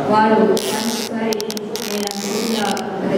వారు ఒకసారి నేను అనుకుంటున్నా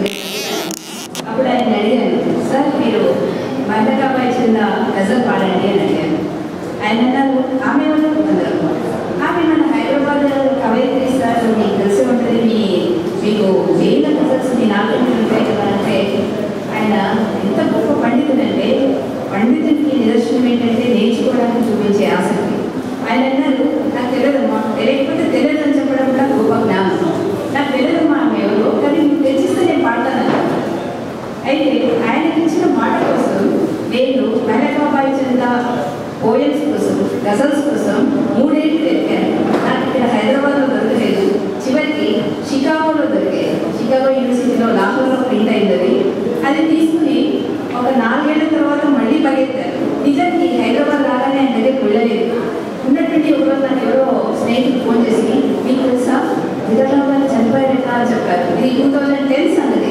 అప్పుడు ఆయన అడిగాను సార్ మీరు మద్దకాపై చిన్న గజల్ పాడండి అని అడిగాను ఆయన అన్నారు ఆమె వాళ్ళు అన్నారు ఆమె మన హైదరాబాద్ కవయిత్రి సార్ మీకు తెలిసి ఉంటుంది మీ మీకు వేల గజల్స్ మీ నాలుగు ఉంటాయి కదా అంటే ఆయన ఎంత గొప్ప పండితుడంటే పండితుడికి నిదర్శనం ఏంటంటే నేర్చుకోవడానికి చూపించే ఆసక్తి ఆయన అన్నారు నాకు తెలియదమ్మా తెలియకపోతే తెలియదు అని చెప్పడం కూడా గొప్ప జ్ఞానం నాకు తెలియదమ్మా ఆమె ఎవరో కానీ నువ్వు తెచ్చిస్తే నేను పాడతాను అన్నారు. అయితే ఆయనకి ఇచ్చిన మాట కోసం నేను మెహకాబాయి చంద పోయమ్స్ కోసం గజల్స్ కోసం మూడేళ్ళు వెతికాను నాకు ఇక్కడ హైదరాబాద్లో దొరకలేదు చివరికి షికాగోలో దొరికాయి షికాగో యూనివర్సిటీలో లాహోర్లో ప్రింట్ అయింది అది అది తీసుకుని ఒక నాలుగేళ్ల తర్వాత మళ్ళీ పరిగెత్తారు నిజానికి హైదరాబాద్ రాగానే ఆయన దగ్గరికి వెళ్ళలేదు ఉన్నటువంటి ఒకరోజు నాకు ఎవరో స్నేహితులు ఫోన్ చేసి మీకు తెలుసా విదర్భ గారు చనిపోయారట అని చెప్పారు ఇది టూ థౌజండ్ టెన్ సంగతి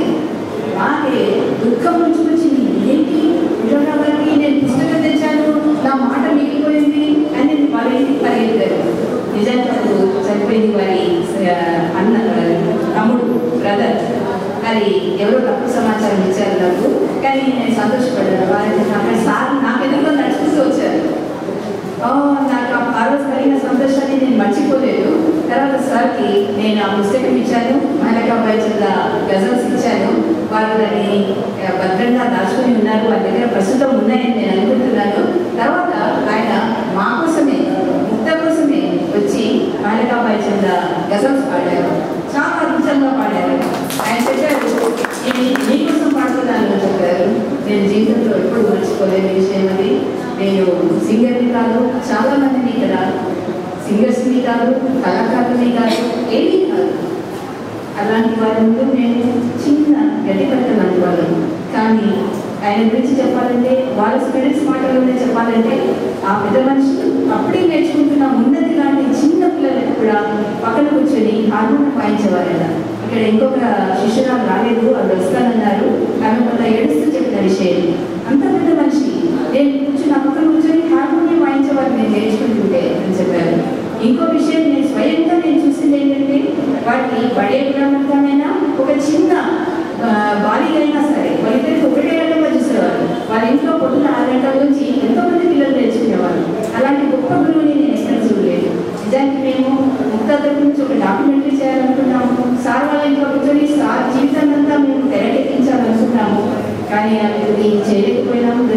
నాకే దుఃఖం వచ్చింది ఏంటి విజయరావు గారికి నేను పుస్తకం తెచ్చాను నా మాట మిగిలిపోయింది అని నేను వాళ్ళ ఇంటికి పరిగెత్తారు నిజానికి అప్పుడు చనిపోయింది వారి ఆ, అన్న తమ్ముడు బ్రదర్ అది ఎవరో తప్పు సమాచారం ఇచ్చారు నాకు కానీ నేను సంతోషపడ్డాను వారికి అక్కడ సార్ నాకు ఎదురుగా నడుచుకుంటూ వచ్చారు ఆ, నాకు ఆ- ఆ రోజు కలిగిన సంతోషాన్ని నేను మర్చిపోలేదు తర్వాత సార్కి నేను ఆ పుస్తకం ఇచ్చాను మహిళకాబాయి చంద గజల్స్ ఇచ్చాను వారు దాన్ని ఆ, భద్రంగా దాచుకొని ఉన్నారు వారి దగ్గర ప్రస్తుతం ఉన్నాయని నేను అనుకుంటున్నాను తర్వాత ఆయన మా కోసమే ముక్త కోసమే వచ్చి మహిళకాబాయి చంద గజల్స్ పాడారు చాలా అద్భుతంగా పాడారు ఆయన చెప్పారు ఇది మీకోసం పాడుతున్నాను అని చెప్పారు నేను జీవితంలో ఎప్పుడు మర్చిపోలేని విషయం అది నేను సింగర్ని కాదు చాలా మందిని ఇక్కడ సింగర్స్ని కాదు కళాకారుని కాదు ఏమీ కాదు అలాంటి వారి ముందు నేను చిన్న గడ్డిపట్ట లాంటి వాళ్ళను కానీ ఆయన గురించి చెప్పాలంటే వాళ్ళ స్పిరిట్స్ మాటలోనే చెప్పాలంటే ఆ పెద్ద మనిషి అప్పుడే నేర్చుకుంటున్న ఉన్నది లాంటి చిన్న పిల్లలకు కూడా పక్కన కూర్చొని హార్మోన్ వాయించేవారట ఇక్కడ ఇంకొక శిష్యురాలు రాలేదు అది వస్తానన్నారు ఆమె కొంత ఏడుస్తూ చెప్పిన విషయం అంత పెద్ద మనిషి నేను కూర్చుని ఆ పక్కన కూర్చొని హార్మోనియం వాయించేవారు నేను నేర్చుకుంటుంటే అని చెప్పారు ఇంకో విషయం నేను స్వయంగా నేను చూసింది ఏంటంటే వాటిని పడే గ్రామంగానైనా ఒక చిన్న ఆ, బాలికైనా సరే వాళ్ళిద్దరికి ఒకటే రకంగా చూసేవారు వాళ్ళ ఇంట్లో పొద్దున ఆరు గంటల నుంచి ఎంతో మంది పిల్లలు నేర్చుకునేవారు అలాంటి గొప్ప గురువుని నేను ఎక్కడ చూడలేదు నిజానికి మేము ముక్త గురించి ఒక డాక్యుమెంటరీ చేయాలనుకున్నాము సార్ వాళ్ళ ఇంట్లో కూర్చొని సార్ జీవితాన్నంతా మేము తెరకెక్కించాలనుకున్నాము కానీ అది చేయలేకపోయినాము